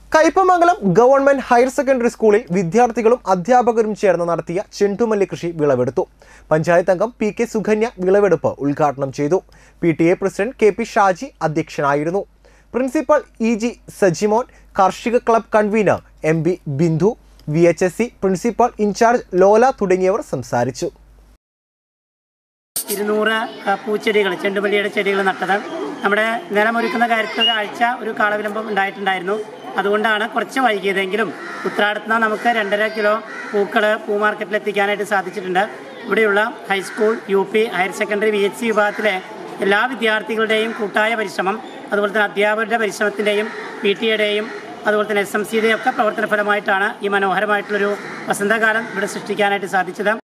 Kaipamangalam government higher secondary സ്കൂളിൽ വിദ്യാർത്ഥികളും അധ്യാപകരും ചേർന്ന് നടത്തിയ ചെണ്ടുമല്ലി കൃഷി വിളവെടുത്തു പഞ്ചായത്ത് അംഗം പി കെ സുകന്യ വിളവെടുപ്പ് ഉദ്ഘാടനം ചെയ്തു P T A president K P Shaji അധ്യക്ഷനായിരുന്നു പ്രിൻസിപ്പൽ ഇ ജി സജിമോൻ കാർഷിക club convener M B Bindu V H S C principal in charge Lola തുടങ്ങിയവർ സംസാരിച്ചു ഇരുന്നൂറ് ആ, പൂച്ചെടികൾ ചെണ്ടുമല്ലിയുടെ ചെടികൾ നട്ടത് നമ്മുടെ നിലമൊരുക്കുന്ന കാര്യത്തിൽ ഒരാഴ്ച ഒരു കാളവിലംബം ഉണ്ടായിട്ടുണ്ടായിരുന്നു അതുകൊണ്ടാണ് കുറച്ച് വൈകിയതെങ്കിലും ഉത്രാടത്തിന് നമുക്ക് രണ്ടര കിലോ പൂക്കൾ പൂ മാർക്കറ്റിൽ എത്തിക്കാനായിട്ട് സാധിച്ചിട്ടുണ്ട് ഇവിടെയുള്ള high school U P higher secondary V H C വിഭാഗത്തിലെ എല്ലാ വിദ്യാർത്ഥികളുടെയും കൂട്ടായ പരിശ്രമം അതുപോലെ തന്നെ അധ്യാപകരുടെ പരിശ്രമത്തിൻ്റെയും പി ടി എയുടെയും അതുപോലെ തന്നെ എസ് എം സിയുടെയും ഒക്കെ പ്രവർത്തന ഫലമായിട്ടാണ് ഈ മനോഹരമായിട്ടുള്ളൊരു വസന്തകാലം ഇവിടെ സൃഷ്ടിക്കാനായിട്ട് സാധിച്ചത്